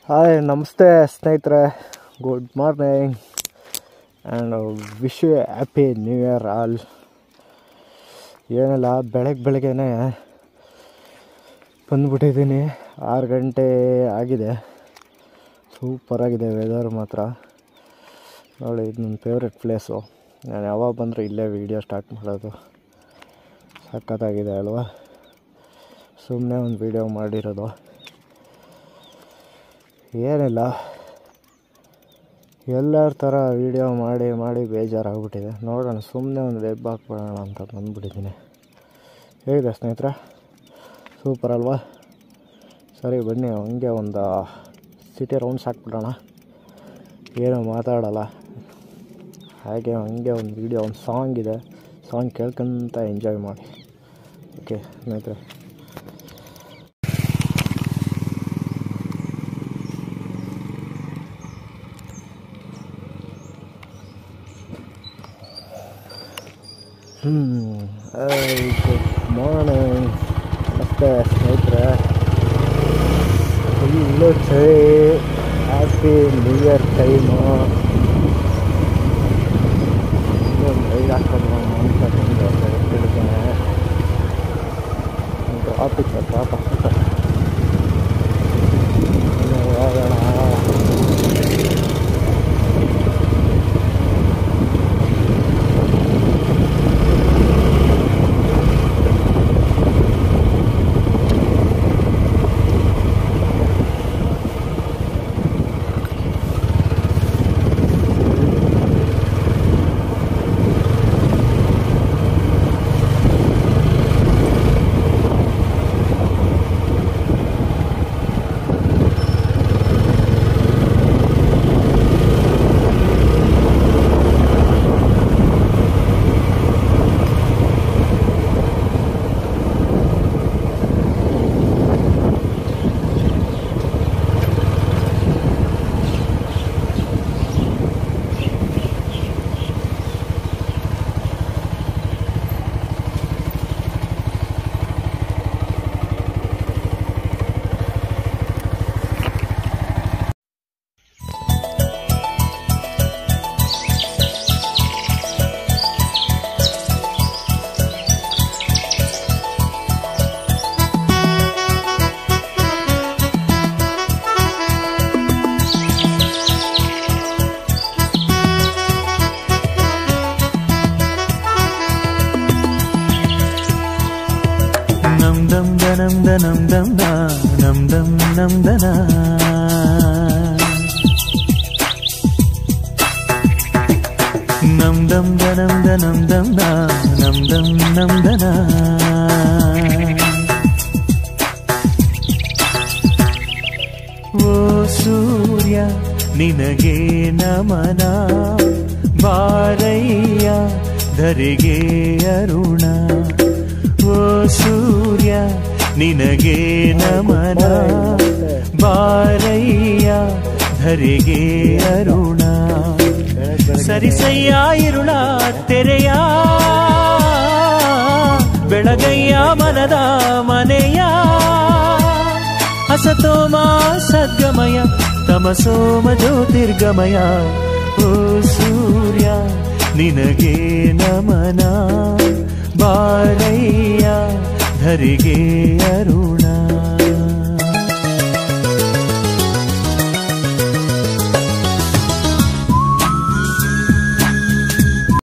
hi ನಮಸ್ತೆ ಸ್ನೇಹಿತರೆ good morning and wish you happy new year all ಏನಿಲ್ಲ ಬೆಳಗ್ಗೆ ಬೆಳಗ್ಗೆನೆ ಬಂದ್ಬಿಟ್ಟಿದ್ದೀನಿ ಆರು ಗಂಟೆ ಆಗಿದೆ ಸೂಪರಾಗಿದೆ ವೆದರ್ ಮಾತ್ರ ನೋಡಿ ಇದು ನನ್ನ ಫೇವ್ರೆಟ್ ಪ್ಲೇಸು ನಾನು ಯಾವಾಗ ಬಂದರೂ ಇಲ್ಲೇ ವೀಡಿಯೋ ಸ್ಟಾರ್ಟ್ ಮಾಡೋದು ಸಖತ್ತಾಗಿದೆ ಅಲ್ವಾ ಸುಮ್ಮನೆ ಒಂದು ವೀಡಿಯೋ ಮಾಡಿರೋದು ಏನಿಲ್ಲ ಎಲ್ಲರ ಥರ ವೀಡಿಯೋ ಮಾಡಿ ಮಾಡಿ ಬೇಜಾರಾಗ್ಬಿಟ್ಟಿದೆ ನೋಡೋಣ ಸುಮ್ಮನೆ ಒಂದು ವೆಬ್ ಹಾಕ್ಬಿಡೋಣ ಅಂತ ಬಂದ್ಬಿಟ್ಟಿದ್ದೀನಿ ಹೇಗಿದೆ ಸ್ನೇಹಿತರೆ ಸೂಪರ್ ಅಲ್ವಾ ಸರಿ ಬನ್ನಿ ಹಂಗೆ ಒಂದು ಸಿಟಿ ರೌಂಡ್ಸ್ ಹಾಕ್ಬಿಡೋಣ ಏನೂ ಮಾತಾಡಲ್ಲ ಹಾಗೆ ಹಂಗೆ ಒಂದು ವೀಡಿಯೋ ಒಂದು ಸಾಂಗ್ ಇದೆ ಸಾಂಗ್ ಕೇಳ್ಕೊಂತ ಎಂಜಾಯ್ ಮಾಡಿ ಓಕೆ ಸ್ನೇಹಿತರೆ ಗುಡ್ ಮಾರ್ನಿಂಗ್ ನಮಸ್ತೆ ಸ್ನೇಹಿತರೆ ಫುಲ್ಲು ಚಳಿ ಹ್ಯಾಪಿ ನ್ಯೂ ಇಯರ್ ಟೈಮು ಒಂದು ರೈಡ್ ಹಾಕೋದು ಅಂತ ಬಂದಿದ್ದೇನೆ ಟ್ರಾಫಿಕ್ ಟ್ರಾಫಿಕ್ ಹೋಗೋಣ ನಮ್ ದಮ್ ದನಂ ದನಂ ದಮ್ ದ ನಮ್ ದಮ್ ನಮ್ ದನ ನಮ್ ದಮ್ ದನಂ ದನಂ ದಮ್ ದ ನಮ್ ದಮ್ ನಮ್ ದನ ಓ ಸೂರ್ಯ ನಿನಗೆ ನಮನ ಬಾರಯ್ಯ ಧರೆಗೆ ಅರುಣ ಓ ಸೂರ್ಯ ನಿನಗೆ ನಮನ ಬಾರಯ್ಯ ಧರೆಗೆ ಅರುಣ ಸರಿಸಯ್ಯ ಇರುಳ ತೆರೆಯ ಬೆಳಗಯ್ಯ ಮನದ ಮನೆಯ ಹಸತೋಮ ಸದ್ಗಮಯ ತಮಸೋಮ ಜ್ಯೋತಿರ್ಗಮಯ ಓ ಸೂರ್ಯ ನಿನಗೆ ನಮನ ಬಾರಯ್ಯ ಧರಿಗೆ ಅರುಣ